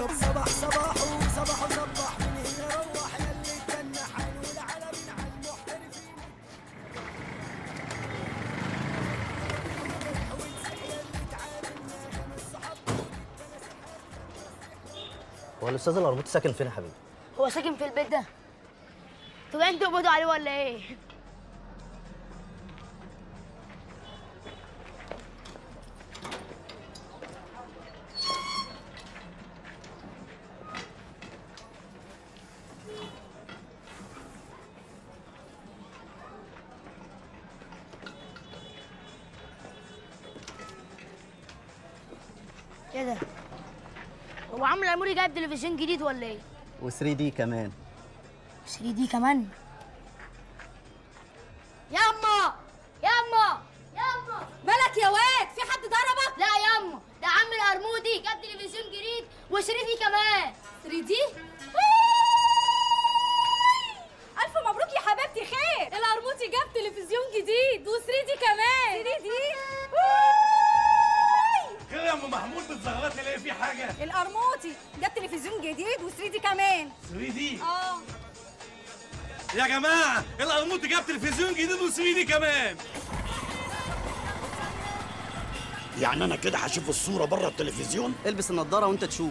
صب صباح صباح وصباح وصباح من هنا روح يلي تنح والعالمين على المحترفين هو الاستاذ القرموطي ساكن فين يا حبيبي؟ هو ساكن في البيت ده طب انتوا تقبضوا عليه ولا ايه؟ ايه ده؟ هو عم الأموري جايب تلفزيون جديد ولا ايه؟ و3 دي كمان 3 دي كمان ياما ياما ياما مالك يا واد في حد ضربك لا ياما ده عم القرموطي جاب تلفزيون جديد و3 دي كمان 3 دي الف مبروك يا حبيبتي خير القرموطي جاب تلفزيون جديد و3 دي كمان 3 دي خير يا ام محمود بتزغلطي ليه في حاجه القرموطي جاب تلفزيون جديد و3 دي كمان 3 دي اه يا جماعه القرموطي جاب تلفزيون جديد و3 دي كمان يعني انا كده هشوف الصوره بره التلفزيون البس النضاره وانت تشوف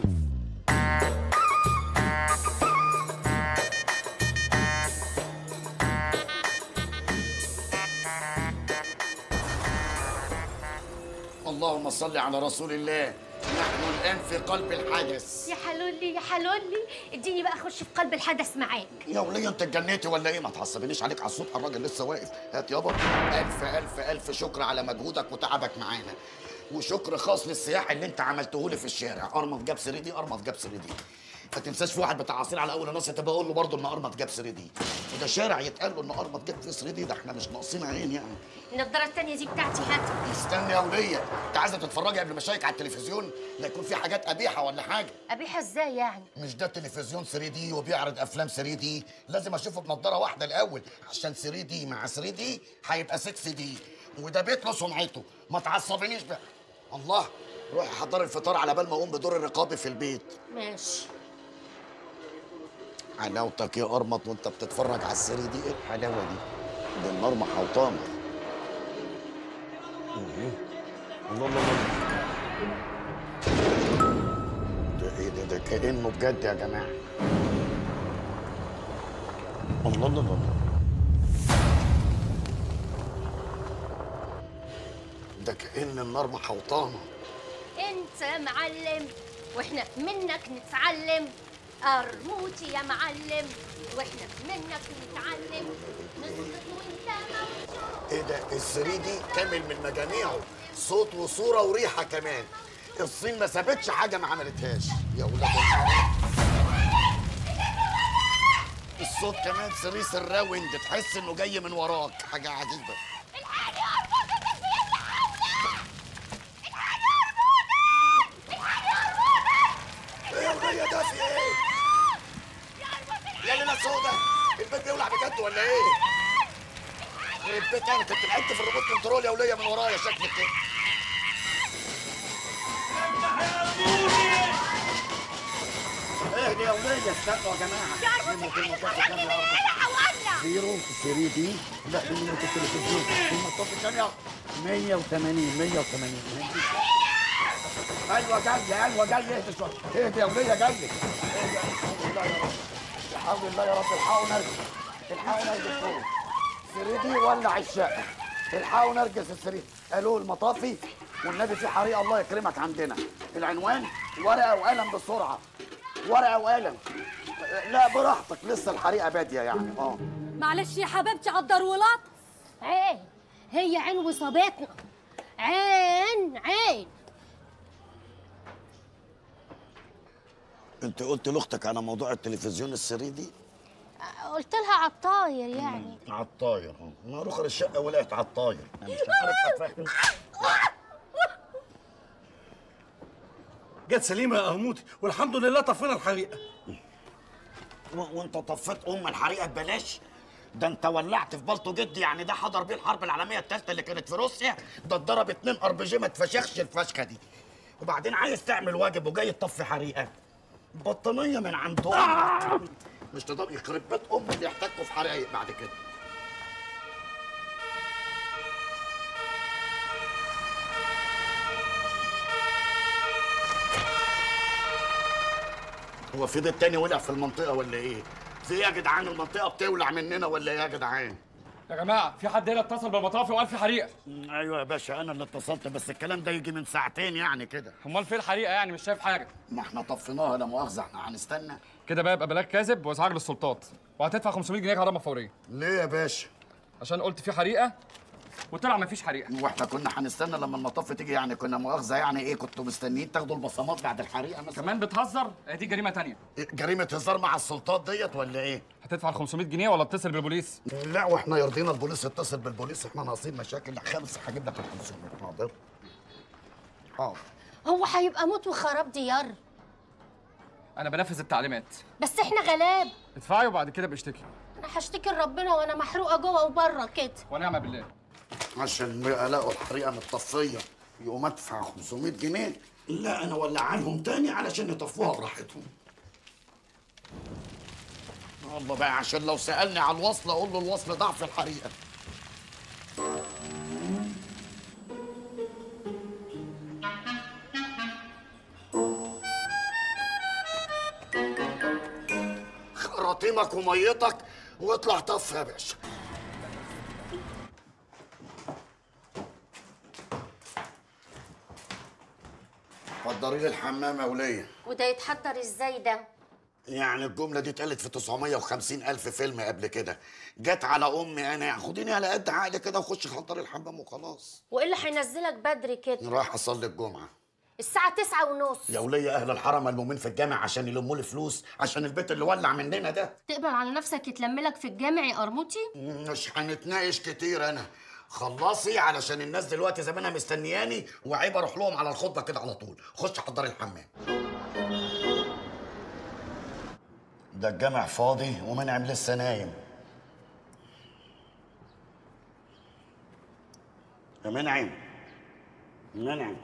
اللهم صل على رسول الله نحن الان في قلب الحدث يا حلولي يا حلولي اديني بقى اخش في قلب الحدث معاك يا وليه انت اتجنيتي ولا ايه ما تعصبنيش عليك على الصوت الراجل لسه واقف هات يابا الف الف الف شكر على مجهودك وتعبك معانا وشكر خاص للسياح اللي انت عملته لي في الشارع ارمط جاب 3 دي ارمط جاب 3 دي ما تنساش في واحد بتاع عصير على اول النص تبقى اقول له برضه ان ارمط جاب 3 دي وده شارع يتقال له ان ارمط جاب 3 دي ده احنا مش ناقصين عين يعني النضاره التانيه دي بتاعتي هاتها استني يا وليه انت عايزه تتفرجي قبل ما اشيك على التلفزيون لا يكون في حاجات قبيحه ولا حاجه ابيعها ازاي يعني مش ده تلفزيون 3 دي وبيعرض افلام 3 دي لازم اشوفه بنضاره واحده الاول عشان 3 دي مع 3 دي هيبقى 6 دي وده بيت له سمعته ما تعصبنيش بقى الله روحي حضري الفطار على بال ما اقوم بدور الرقابي في البيت ماشي حلاوتك يا قرمط وانت بتتفرج على السري دي ايه الحلاوه دي ده النار محوطانه مهم. الله الله الله ده ايه ده ده كانه بجد يا جماعه الله الله الله ده كأن النار محوطانه انت معلم واحنا منك نتعلم قرموطي يا معلم واحنا منك نتعلم نسقط وانت موجود ايه ده الثري دي كامل من مجاميعه صوت وصوره وريحه كمان الصين ما سابتش حاجه ما عملتهاش يا ولاد الحرام الصوت كمان سريس الراوند تحس انه جاي من وراك حاجه عجيبه ايه يا ولية ده في ايه؟ يا ليلة سودا البيت بيولع بجد ولا ايه؟ البيت انا كنت لعبت في الريموت كنترول يا ولية من ورايا شكلك كده اهدي يا ولية استنوا يا جماعة يا هولع زيرو 3 دي لا دي من التلفزيون المطاف الثانية 180 180 ايوه جاي ايوه جاي اهدي شويه اهدي يا وليه جاي اهدي الحمد لله يا رب الحقوا نرجس الحقوا نرجس فوق سريدي ولع الشقه الحقوا نرجس السرير قالوا المطافي والنبي في حريقه الله يكرمك عندنا العنوان ورقه وقلم بسرعه ورقه وقلم لا براحتك لسه الحريقه باديه يعني اه معلش يا حبيبتي قدر ولط عين هي عين وصابتنا عين عين انت قلت لاختك على موضوع التلفزيون السري دي قلت لها على الطاير يعني على الطاير اه ما رخر الشقه ولقت على الطاير انا مش عارف افهم جت سليمه يا قرموطي والحمد لله طفينا الحريقه و- وانت طفيت ام الحريقه ببلاش ده انت ولعت في بلطو جدي يعني ده حضر بيه الحرب العالميه الثالثه اللي كانت في روسيا ده اتضرب اتنين ار بي جي ما اتفشخش الفشخه دي وبعدين عايز تعمل واجب وجاي تطفي حريقه بطانيه من عند امك مش تقدر يخرب بيت امي اللي يحتكوا في حرايق بعد كده هو في بيت تاني ولع في المنطقه ولا ايه؟ في ايه يا جدعان المنطقه بتولع مننا ولا ايه يا جدعان؟ يا جماعه في حد هنا اتصل بالمطافي وقال في حريقه ايوه يا باشا انا اللي اتصلت بس الكلام ده يجي من ساعتين يعني كده امال فين الحريقه يعني مش شايف حاجه ما احنا طفيناها لا مؤاخذه احنا هنستنى كده بقى يبقى بلاغ كاذب وازعاج للسلطات وهتدفع 500 جنيه غرامه فوريه ليه يا باشا؟ عشان قلت في حريقه وطلع مفيش حريقه واحنا كنا هنستنى لما المطاف تيجي يعني كنا مؤاخذه يعني ايه كنتوا مستنيين تاخدوا البصمات بعد الحريقه مثلا كمان بتهزر هي دي جريمه تانية إيه، جريمه هزار مع السلطات ديت ولا ايه؟ هتدفع ال 500 جنيه ولا اتصل بالبوليس لا واحنا يرضينا البوليس يتصل بالبوليس احنا ناقصين مشاكل لا خمسه هجيب لك ال 500 حاضر حاضر هو هيبقى موت وخراب ديار انا بنفذ التعليمات بس احنا غلاب ادفعي وبعد كده بشتكي انا هشتكي لربنا وانا محروقه جوه وبره كده ونعم بالله عشان ما الاقوا الحريقه متطفيه يقوم ادفع 500 جنيه لا انا ولع عنهم تاني علشان يطفوها براحتهم الله بقى عشان لو سالني على الوصل اقول له الوصل ضعف الحريقه خراطيمك وميتك واطلع طف يا باشا حضري لي الحمام يا وليه وده يتحضر ازاي ده يعني الجملة دي اتقالت في 950 ألف فيلم قبل كده جت على أمي أنا خديني على قد عقلي كده وخش حضري الحمام وخلاص وايه اللي هينزلك بدري كده رايح أصلي الجمعة الساعه تسعة ونص يا ولية أهل الحرم ملمومين في الجامع عشان يلموا لي فلوس عشان البيت اللي ولع مننا ده تقبل على نفسك يتلملك في الجامع يا قرموطي مش هنتناقش كتير أنا خلصي علشان الناس دلوقتي زمانها مستنياني وعيب اروح لهم على الخطبه كده على طول خش حضري الحمام ده الجامع فاضي ومنعم لسه نايم يا منعم منعم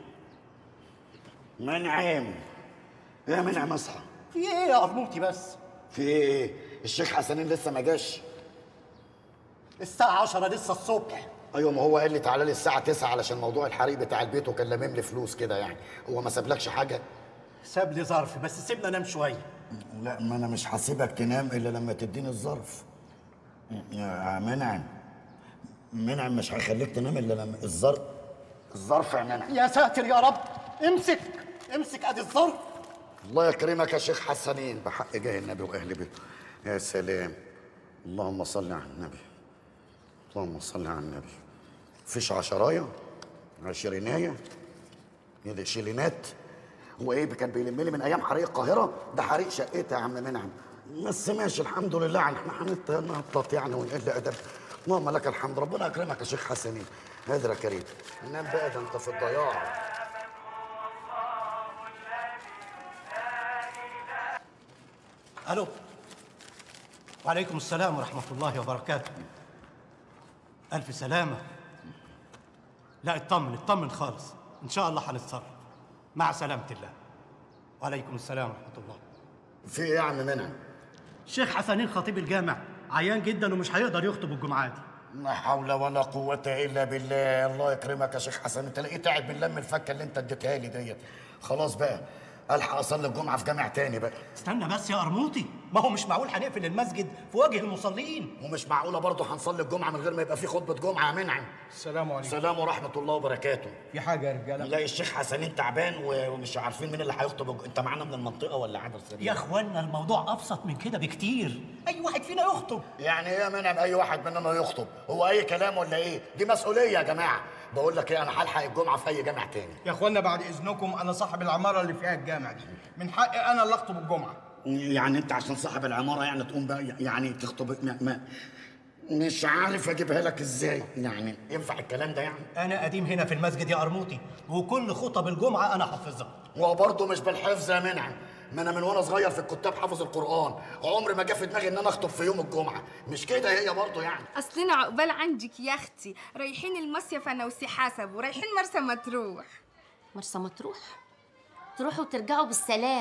منعم يا منعم اصحى في ايه يا قرموطي بس في ايه الشيخ حسنين لسه ما جاش الساعة 10 لسه الصبح ايوه ما هو قال لي تعالى لي الساعه 9 علشان موضوع الحريق بتاع البيت وكان لامم لي فلوس كده يعني هو ما سابلكش حاجه ساب لي ظرف بس سيبنا انام شوية لا ما انا مش هسيبك تنام الا لما تديني الظرف يا منعم منعم مش هيخليك تنام الا لما الظرف الظرف يا منعم يا ساتر يا رب امسك امسك ادي الظرف الله يكرمك يا شيخ حسنين بحق جاه النبي واهل بيته يا سلام اللهم صل على النبي اللهم صل على النبي فيش عشرايه عشرينايه يا دي شيلينات هو ايه كان بيلم لي من ايام حريق القاهره ده حريق شقتي يا عم منعم بس ماشي الحمد لله يعني احنا هنت- هنطلط يعني ونقل ادب اللهم لك الحمد ربنا يكرمك يا شيخ حسنين قادر يا كريم نام بقى ده انت في الضياع الو وعليكم السلام ورحمة الله وبركاته ألف سلامة لا اطمن اطمن خالص إن شاء الله هنتصرف مع سلامة الله وعليكم السلام ورحمة الله في ايه يا عم منعم الشيخ حسنين خطيب الجامع عيان جدا ومش هيقدر يخطب الجمعة دي لا حول ولا قوة إلا بالله الله يكرمك يا شيخ حسن أنت لقيت قاعد من لم الفكة اللي أنت اديتها لي ديت خلاص بقى ألحق أصلي الجمعة في جامع تاني بقى استنى بس يا قرموطي ما هو مش معقول هنقفل المسجد في وجه المصلين ومش معقولة برضه هنصلي الجمعة من غير ما يبقى في خطبة جمعة يا منعم السلام عليكم سلام ورحمة الله وبركاته في حاجة يا رجالة نلاقي الشيخ حسنين تعبان و- ومش عارفين مين اللي هيخطب الج- أنت معانا من المنطقة ولا عبر سبيل يا اخوانا الموضوع ابسط من كده بكتير اي واحد فينا يخطب يعني ايه يا منعم اي واحد مننا يخطب هو اي كلام ولا ايه دي مسؤوليه يا جماعه بقول لك ايه انا هلحق الجمعه في اي جامع تاني يا اخوانا بعد اذنكم انا صاحب العماره اللي فيها الجامع دي من حقي انا اللي اخطب الجمعه يعني انت عشان صاحب العماره يعني تقوم بقى يعني تخطب ما, ما مش عارف اجيبها لك ازاي يعني ينفع الكلام ده يعني انا قديم هنا في المسجد يا قرموطي وكل خطب الجمعه انا حافظها وبرضه مش بالحفظ يا منعم ما انا من وانا صغير في الكتاب حافظ القران عمري ما جه في دماغي ان انا اخطب في يوم الجمعه مش كده هي برضه يعني اصلنا عقبال عندك يا اختي رايحين المصيف انا وسي حسب ورايحين مرسى مطروح مرسى مطروح تروحوا وترجعوا بالسلامة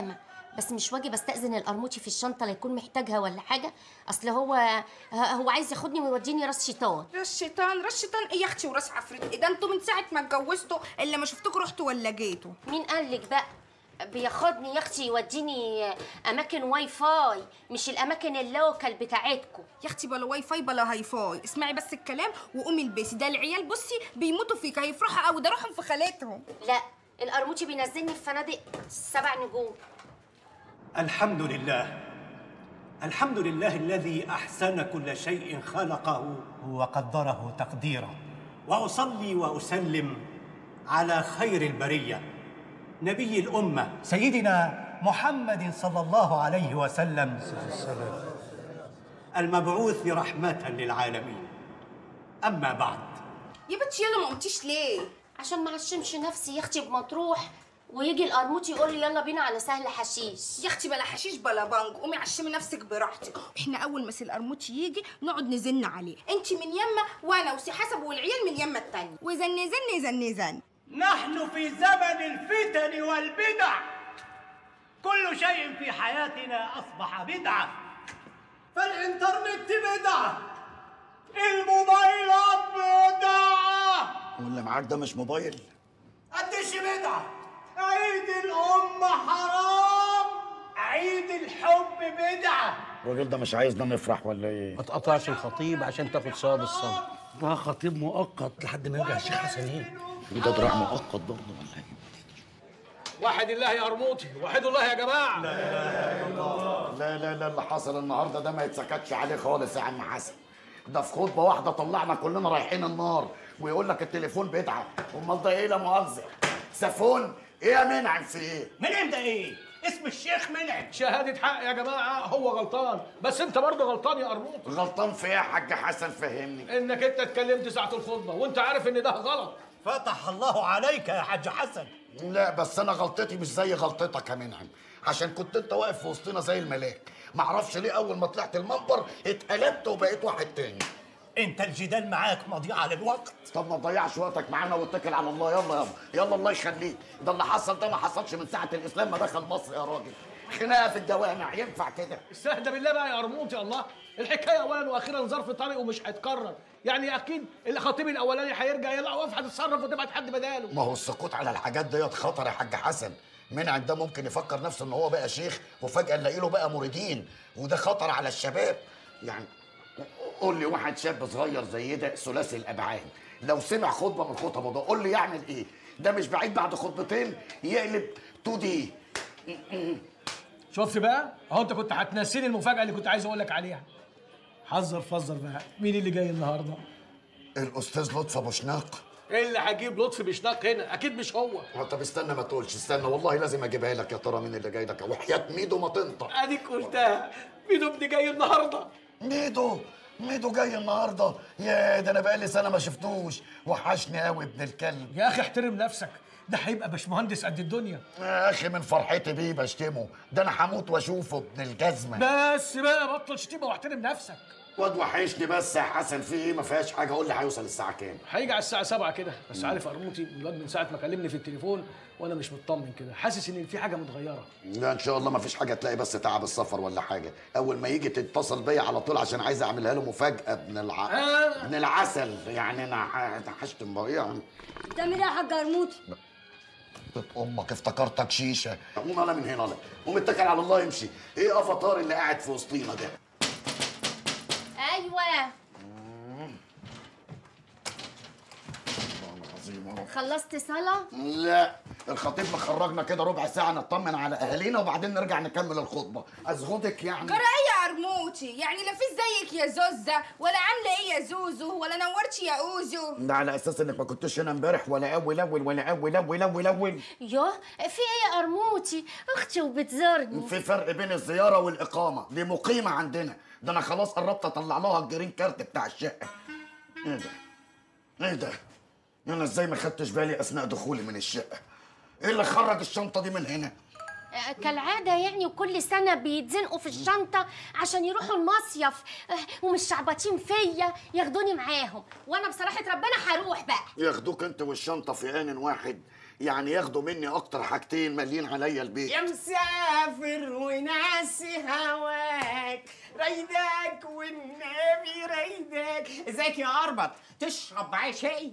بس مش واجب استأذن القرموطي في الشنطة لا يكون محتاجها ولا حاجة أصل هو هو عايز ياخدني ويوديني راس شيطان راس شيطان راس شيطان ايه يا اختي وراس عفريت ايه ده انتوا من ساعه ما اتجوزتوا اللي ما شفتكوا رحتوا ولا جيتوا مين قال لك بقى بياخدني يا اختي يوديني اماكن واي فاي مش الاماكن اللوكال بتاعتكم يا اختي بلا واي فاي بلا هاي فاي اسمعي بس الكلام وقومي البسي ده العيال بصي بيموتوا فيك هيفرحوا قوي ده روحهم في خالتهم لا القرموطي بينزلني في فنادق سبع نجوم الحمد لله الحمد لله الذي احسن كل شيء خلقه وقدره تقديرا واصلي واسلم على خير البريه نبي الامه سيدنا محمد صلى الله عليه وسلم المبعوث رحمه للعالمين اما بعد يا بنتي يلا ما قمتيش ليه عشان ما عشمش نفسي يا اختي بمطروح ويجي القرموطي يقول لي يلا بينا على سهل حشيش يا اختي بلا حشيش بلا بنج قومي عشمي نفسك براحتك احنا اول ما سي القرموطي يجي نقعد نزن عليه انت من يمه وانا وسي حسب والعيال من يمه التانية وزن زن زن زن نحن في زمن الفتن والبدع كل شيء في حياتنا أصبح بدعة فالإنترنت بدعة الموبايلات بدعة واللي معاك ده مش موبايل قديش بدعة عيد الأم حرام عيد الحب بدعة الراجل ده مش عايزنا نفرح ولا ايه ما تقطعش الخطيب عشان تاخد ثواب الصمت ده خطيب مؤقت لحد ما يرجع الشيخ حسنين ده دراع مؤقت برضه ولا ايه واحد الله يا قرموطي وحد الله يا جماعه لا لا لا اللي حصل النهارده ده ما يتسكتش عليه خالص يا عم حسن ده في خطبه واحده طلعنا كلنا رايحين النار ويقول لك التليفون بيدعى امال ده ايه لا مؤاخذه سفون ايه يا منعم في ايه منعم ده إيه؟ اسم الشيخ منعم شهاده حق يا جماعه هو غلطان بس انت برضه غلطان يا قرموطي غلطان في ايه يا حاج حسن فهمني انك انت اتكلمت ساعه الخطبه وانت عارف ان ده غلط فتح الله عليك يا حاج حسن لا بس انا غلطتي مش زي غلطتك يا منعم عشان كنت انت واقف في وسطنا زي الملاك معرفش ليه اول ما طلعت المنبر اتقلبت وبقيت واحد تاني انت الجدال معاك مضيعة للوقت طب ما تضيعش وقتك معانا واتكل على الله يلا يلا يلا الله يخليك ده اللي حصل ده ما حصلش من ساعه الاسلام ما دخل مصر يا راجل خناقه في الجوامع ينفع كده استهدى بالله بقى يا قرموطي الله الحكايه اولا واخيرا ظرف طارئ ومش هيتكرر يعني اكيد الخطيب الاولاني هيرجع يلا واقف هتتصرف وتبعت حد بداله ما هو السكوت على الحاجات ديت خطر يا حاج حسن منعم ده ممكن يفكر نفسه ان هو بقى شيخ وفجاه نلاقي له بقى مريدين وده خطر على الشباب يعني قول لي واحد شاب صغير زي ده ثلاثي الابعاد لو سمع خطبه من خطبه ده قول لي يعمل ايه ده مش بعيد بعد خطبتين يقلب 2 دي شفت بقى اهو انت كنت هتنسيني المفاجاه اللي كنت عايز اقول لك عليها حذر فذر بقى مين اللي جاي النهارده الاستاذ لطفي ابو شناق ايه اللي هجيب لطفي بشناق هنا اكيد مش هو طب استنى ما تقولش استنى والله لازم اجيبها لك يا ترى مين اللي جاي لك وحياه ميدو ما تنطق اديك قلتها ميدو ابني جاي النهارده ميدو ميدو جاي النهارده يا ده انا بقالي سنه ما شفتوش وحشني قوي ابن الكلب يا اخي احترم نفسك ده هيبقى باشمهندس قد الدنيا يا اخي من فرحتي بيه بشتمه ده انا هموت واشوفه ابن الجزمه بس بقى بطل شتيمه واحترم نفسك واد وحشني بس يا حسن في ايه ما فيهاش حاجه قول لي هيوصل الساعه كام هيجي على الساعه 7 كده بس عارف قرموطي الواد من ساعه ما كلمني في التليفون وانا مش مطمن كده حاسس ان في حاجه متغيره لا ان شاء الله ما فيش حاجه تلاقي بس تعب السفر ولا حاجه اول ما يجي تتصل بيا على طول عشان عايز اعملها له مفاجاه ابن الع... آه. ابن العسل يعني انا ح- هشتم بقى تعمل ايه يا حاج قرموطي امك افتكرتك شيشه قوم انا من هنا لا قوم اتكل على الله يمشي ايه افاتار اللي قاعد في وسطينا ده ايوه عظيم يا رب. خلصت صلاه لا الخطيب مخرجنا كده ربع ساعه نطمن على اهالينا وبعدين نرجع نكمل الخطبه ازغدك يعني جرى ايه يا قرموطي يعني لا في زيك يا زوزه ولا عامله ايه يا زوزو ولا نورتي يا اوزو ده على اساس انك ما كنتش هنا امبارح ولا اول اول ولا اول اول اول اول يوه في ايه يا قرموطي اختي وبتزورني في فرق بين الزياره والاقامه دي مقيمه عندنا ده انا خلاص قربت اطلع لها الجرين كارت بتاع الشقه ايه ده ايه ده انا ازاي ما خدتش بالي اثناء دخولي من الشقه ايه اللي خرج الشنطه دي من هنا آه، كالعادة يعني وكل سنة بيتزنقوا في الشنطة عشان يروحوا المصيف آه، ومش شعبطين فيا ياخدوني معاهم وانا بصراحة ربنا هروح بقى ياخدوك انت والشنطه في ان واحد يعني ياخدوا مني اكتر حاجتين مالين عليا البيت يا مسافر وناسي هواك رايدك والنبي رايدك ازيك يا اربط تشرب معايا شاي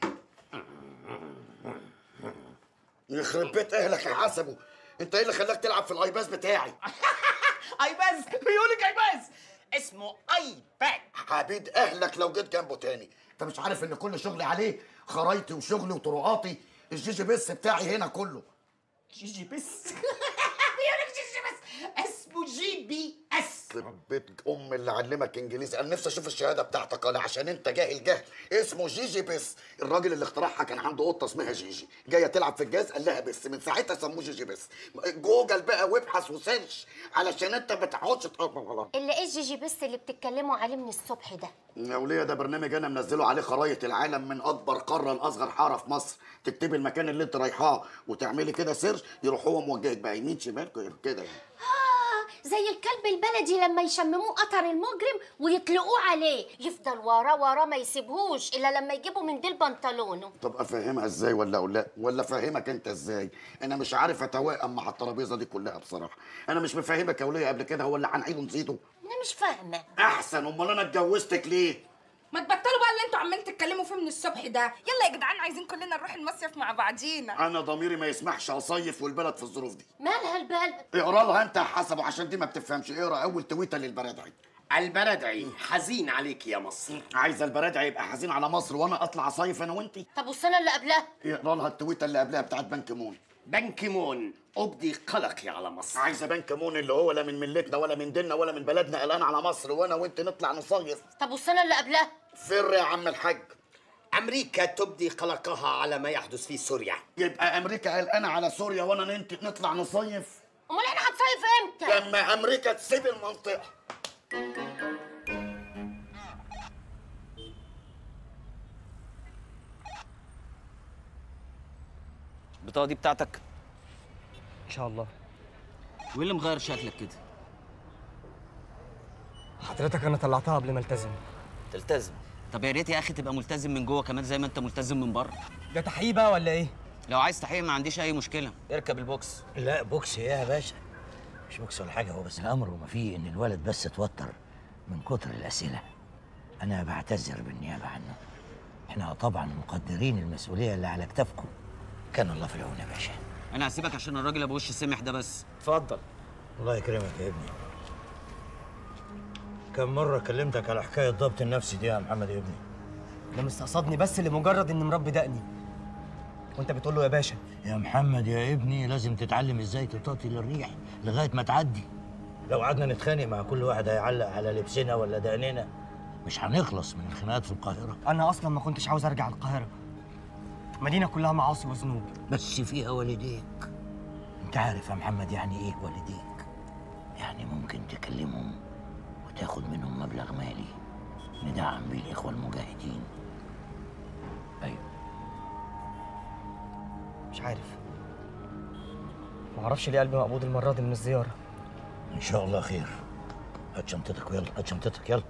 يخرب بيت اهلك يا حسبه انت ايه اللي خلاك تلعب في الايباس بتاعي ايباز بيقولك ايباز اسمه ايباد حبيب اهلك لو جيت جنبه تاني انت مش عارف ان كل شغلي عليه خرايطي وشغلي وطرقاتي الجي جي بيس بتاعي هنا كله جي جي بس بيقولك جي جي بس اسمه جي بي اس يخرب بيت ام اللي علمك انجليزي انا نفسي اشوف الشهاده بتاعتك انا عشان انت جاهل جهل اسمه جيجي بس الراجل اللي اخترعها كان عنده قطه اسمها جيجي جايه تلعب في الجهاز قال لها بس من ساعتها سموه جيجي بس جوجل بقى وابحث وسيرش علشان انت ما تقعدش تقرب غلط اللي ايه الجي جي بس اللي بتتكلموا عليه من الصبح ده يا وليه ده برنامج انا منزله عليه خرايط العالم من اكبر قاره لاصغر حاره في مصر تكتبي المكان اللي انت رايحاه وتعملي كده سيرش يروح هو موجهك بقى يمين شمال كده يعني. آه زي الكلب البلدي لما يشمموه قطر المجرم ويطلقوه عليه يفضل وراه وراه ما يسيبهوش الا لما يجيبوا من ديل بنطلونه طب افهمها ازاي ولا اقول لا ولا افهمك انت ازاي انا مش عارف اتوائم مع الترابيزه دي كلها بصراحه انا مش مفهمك يا وليه قبل كده هو اللي هنعيده نزيده انا مش فاهمه احسن امال انا اتجوزتك ليه ما تبطلوا بقى اللي انتوا عمالين تتكلموا فيه من الصبح ده يلا يا جدعان عايزين كلنا نروح المصيف مع بعضينا انا ضميري ما يسمحش اصيف والبلد في الظروف دي مالها البلد اقرا لها انت حسب عشان دي ما بتفهمش اقرا اول تويته للبرادعي البلدعي حزين عليك يا مصر عايزه البرادعي يبقى حزين على مصر وانا اطلع اصيف انا وانت طب والسنه اللي قبلها اقرا لها التويته اللي قبلها بتاعت بنك مون بنك مون ابدي قلقي على مصر عايزه بنك مون اللي هو لا من ملتنا ولا من ديننا ولا من بلدنا قلقان على مصر وانا وانت نطلع نصيف طب والسنه اللي قبلها فر يا عم الحاج امريكا تبدي قلقها على ما يحدث في سوريا يبقى امريكا قلقانه على سوريا وانا انت نطلع نصيف امال احنا هنصيف امتى لما امريكا تسيب المنطقه البطاقة دي بتاعتك ان شاء الله وايه اللي مغير شكلك كده؟ حضرتك انا طلعتها قبل ما التزم تلتزم طب يا ريت يا اخي تبقى ملتزم من جوه كمان زي ما انت ملتزم من بره ده تحقيق بقى ولا ايه لو عايز تحقيق ما عنديش اي مشكله اركب البوكس لا بوكس ايه يا باشا مش بوكس ولا حاجه هو بس الامر وما فيه ان الولد بس اتوتر من كتر الاسئله انا بعتذر بالنيابه عنه احنا طبعا مقدرين المسؤوليه اللي على كتافكم كان الله في العون يا باشا انا هسيبك عشان الراجل ابو وش السمح ده بس اتفضل الله يكرمك يا ابني كم مرة كلمتك على حكاية ضبط النفسي دي يا محمد يا ابني ده مستقصدني بس لمجرد اني مربي دقني وانت بتقول له يا باشا يا محمد يا ابني لازم تتعلم ازاي تطاطي للريح لغاية ما تعدي لو قعدنا نتخانق مع كل واحد هيعلق على لبسنا ولا دقننا مش هنخلص من الخناقات في القاهرة انا اصلا ما كنتش عاوز ارجع القاهره مدينه كلها معاصي وذنوب بس فيها والديك انت عارف يا محمد يعني ايه والديك يعني ممكن تكلمهم وتاخد منهم مبلغ مالي ندعم بيه الاخوه المجاهدين ايوه مش عارف ما اعرفش ليه قلبي مقبوض المره دي من الزياره ان شاء الله خير هات شنطتك ويلا هات شنطتك يلا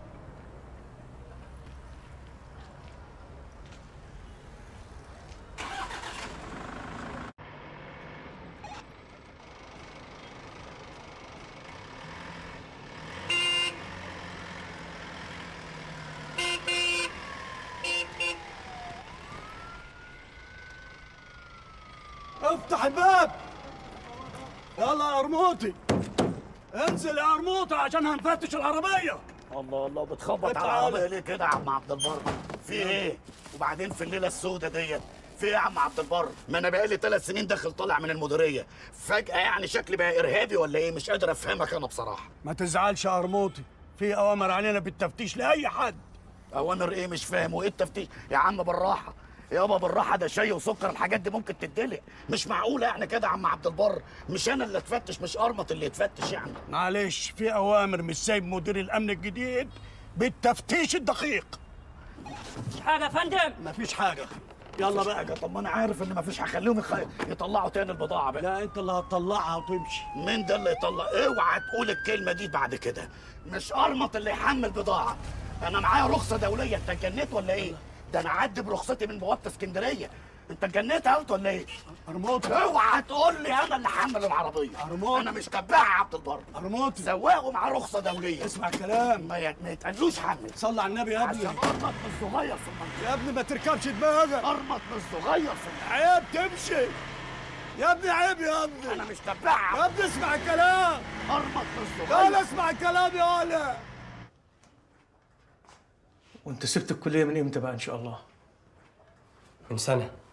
افتح الباب يلا يا قرموطي انزل يا قرموطي عشان هنفتش العربية الله الله بتخبط على تعالى. العربيه ليه كده يا عم عبد البر في ايه وبعدين في الليله السوداء ديت في ايه يا عم عبد البر ما انا بقالي ثلاث سنين داخل طالع من المديريه فجاه يعني شكلي بقى ارهابي ولا ايه مش قادر افهمك انا بصراحه ما تزعلش يا قرموطي في اوامر علينا بالتفتيش لاي حد اوامر ايه مش فاهم وايه التفتيش يا عم بالراحه يابا بالراحه ده شاي وسكر الحاجات دي ممكن تدلق مش معقوله يعني كده يا عم عبد البر مش انا اللي اتفتش مش ارمط اللي يتفتش يعني معلش في اوامر مش سايب مدير الامن الجديد بالتفتيش الدقيق مش حاجه يا فندم مفيش حاجه يلا مفيش بقى حاجه طب ما انا عارف ان مفيش هخليهم يخ... يطلعوا تاني البضاعه بقى لا انت اللي هتطلعها وتمشي مين ده اللي يطلع اوعى تقول الكلمه دي بعد كده مش ارمط اللي يحمل بضاعه انا معايا رخصه دوليه انت اتجنيت ولا ايه ده انا عدي برخصتي من بوابه اسكندريه انت اتجنيت يا ولا ايه؟ ارموطي اوعى تقول لي انا اللي حمل العربيه ارموطي انا مش تباع يا عبد البر ارموطي سواق ومعاه رخصه دوليه اسمع الكلام ما ي- ما يتقالوش حمل صلي على النبي يا ابني عشان ارمط من الصغير في المنطقه يا ابني ما تركبش دماغك ارمط من الصغير في المنطقه عيب تمشي يا ابني عيب يا ابني انا مش تباع يا ابني اسمع الكلام ارمط من يا الصغير ولا اسمع الكلام يا ولا وانت سبت الكليه من امتى بقى ان شاء الله من سنه